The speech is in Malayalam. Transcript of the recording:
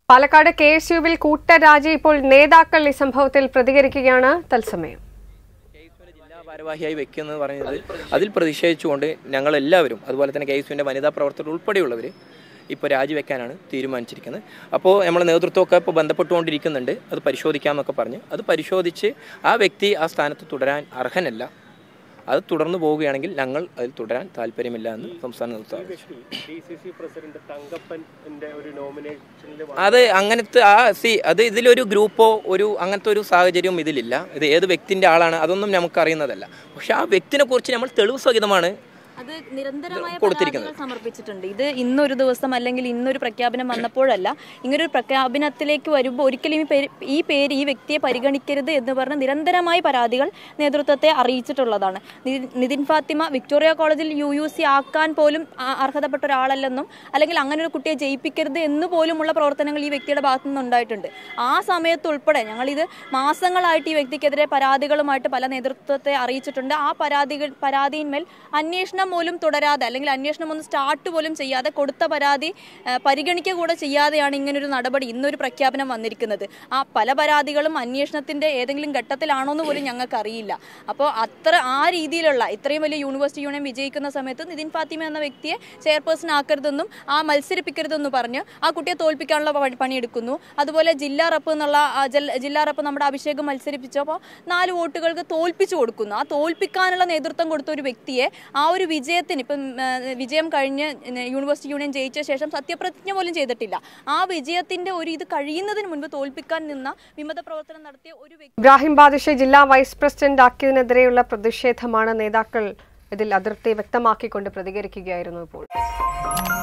പാലക്കാട് കെ എസ് യുവിൽ കൂട്ടരാജി ഇപ്പോൾ നേതാക്കൾ ഈ സംഭവത്തിൽ പ്രതികരിക്കുകയാണ് തത്സമയം കെയ്സുവിനെ ജില്ലാ ഭാരവാഹിയായി വെക്കുന്നത് പറയുന്നത് അതിൽ പ്രതിഷേധിച്ചുകൊണ്ട് ഞങ്ങൾ എല്ലാവരും അതുപോലെ തന്നെ കെയ്സുവിൻ്റെ വനിതാ പ്രവർത്തകർ ഉൾപ്പെടെയുള്ളവർ ഇപ്പോൾ രാജിവെക്കാനാണ് തീരുമാനിച്ചിരിക്കുന്നത് അപ്പോൾ നമ്മൾ നേതൃത്വമൊക്കെ ഇപ്പോൾ ബന്ധപ്പെട്ടുകൊണ്ടിരിക്കുന്നുണ്ട് അത് പരിശോധിക്കാമെന്നൊക്കെ പറഞ്ഞ് അത് പരിശോധിച്ച് ആ വ്യക്തി ആ സ്ഥാനത്ത് തുടരാൻ അർഹനല്ല അത് തുടർന്നു പോവുകയാണെങ്കിൽ ഞങ്ങൾ അതിൽ തുടരാൻ താല്പര്യമില്ല എന്ന് സംസ്ഥാന നേതൃത്വം അറിയിച്ചു. ഡി സി സി പ്രസിഡന്റ് തങ്കപ്പൻ്റെ ഒരു നോമിനേഷനിൽ അത് അങ്ങനത്തെ ആ സി അത് ഇതിലൊരു ഗ്രൂപ്പോ ഒരു അങ്ങനത്തെ ഒരു സാഹചര്യവും ഇതിലില്ല ഇത് ഏത് വ്യക്തിൻ്റെ ആളാണ് അതൊന്നും നമുക്ക് അറിയുന്നതല്ല പക്ഷെ ആ വ്യക്തിനെ കുറിച്ച് നമ്മൾ തെളിവ് സഹിതമാണ് അത് നിരന്തരമായ കൊടുത്തിരിക്കുന്നത്. പരാതികൾ സമർപ്പിച്ചിട്ടുണ്ട് ഇത് ഇന്നൊരു ദിവസം അല്ലെങ്കിൽ ഇന്നൊരു പ്രഖ്യാപനം വന്നപ്പോഴല്ല ഇങ്ങനൊരു പ്രഖ്യാപനത്തിലേക്ക് വരുമ്പോൾ ഒരിക്കലും ഈ പേര് ഈ പേര് ഈ വ്യക്തിയെ പരിഗണിക്കരുത് എന്ന് പറഞ്ഞ് നിരന്തരമായ പരാതികൾ നേതൃത്വത്തെ അറിയിച്ചിട്ടുള്ളതാണ് നി- നിതിൻ ഫാത്തിമ വിക്ടോറിയ കോളേജിൽ യു യു സി ആക്കാൻ പോലും ആ- അർഹതപ്പെട്ട ഒരാളല്ലെന്നും അല്ലെങ്കിൽ അങ്ങനെ ഒരു കുട്ടിയെ ജയിപ്പിക്കരുത് എന്ന് പോലുമുള്ള പ്രവർത്തനങ്ങൾ ഈ വ്യക്തിയുടെ ഭാഗത്തു നിന്ന് ഉണ്ടായിട്ടുണ്ട് ആ സമയത്ത് ഉൾപ്പെടെ ഞങ്ങളിത് മാസങ്ങളായിട്ട് ഈ വ്യക്തിക്കെതിരെ പരാതികളുമായിട്ട് പല നേതൃത്വത്തെ അറിയിച്ചിട്ടുണ്ട് ആ പരാതികൾ പരാതിയിന്മേൽ അന്വേഷണം പോലും തുടരാതെ അല്ലെങ്കിൽ അന്വേഷണം ഒന്ന് സ്റ്റാർട്ട് പോലും ചെയ്യാതെ കൊടുത്ത പരാതി ആ, പരിഗണിക്കുക കൂടെ ചെയ്യാതെയാണ് ഇങ്ങനൊരു നടപടി ഇന്നൊരു പ്രഖ്യാപനം വന്നിരിക്കുന്നത് ആ പല പരാതികളും അന്വേഷണത്തിന്റെ ഏതെങ്കിലും ഘട്ടത്തിലാണോ എന്ന് പോലും ഞങ്ങൾക്ക് അറിയില്ല അപ്പോൾ അത്ര ആ രീതിയിലുള്ള ഇത്രയും വലിയ യൂണിവേഴ്സിറ്റി യൂണിയൻ വിജയിക്കുന്ന സമയത്ത് നിതിൻ ഫാത്തിമ എന്ന വ്യക്തിയെ ചെയർപേഴ്സൺ ആക്കരുതെന്നും ആ മത്സരിപ്പിക്കരുതെന്നും പറഞ്ഞ് ആ കുട്ടിയെ തോൽപ്പിക്കാനുള്ള പണി- പണിയെടുക്കുന്നു അതുപോലെ ജില്ലാ റപ്പ് എന്നുള്ള ആ ജൽ- ജില്ലാ റപ്പ് നമ്മുടെ അഭിഷേകം മത്സരിപ്പിച്ചപ്പോൾ നാല് വോട്ടുകൾക്ക് തോൽപ്പിച്ചു കൊടുക്കുന്നു ആ തോൽപ്പിക്കാനുള്ള നേതൃത്വം കൊടുത്ത ഒരു വ്യക്തിയെ ആ ഒരു വിജയത്തിന് ഇപ്പം ആ, വിജയം കഴിഞ്ഞ് യൂണിവേഴ്സിറ്റി യൂണിയൻ ജയിച്ച ശേഷം സത്യപ്രതിജ്ഞ പോലും ചെയ്തിട്ടില്ല ആ വിജയത്തിന്റെ ഒരു ഇത് കഴിയുന്നതിന് മുൻപ് തോൽപ്പിക്കാൻ നിന്ന വിമത പ്രവർത്തനം നടത്തിയ ഒരു വ്യക്തി ഇബ്രാഹിം ബാദിഷെ ജില്ലാ വൈസ് പ്രസിഡന്റ് ആക്കിയതിനെതിരെയുള്ള പ്രതിഷേധമാണ് നേതാക്കൾ ഇതിൽ അതിർത്തി വ്യക്തമാക്കിക്കൊണ്ട് പ്രതികരിക്കുകയായിരുന്നു ഇപ്പോൾ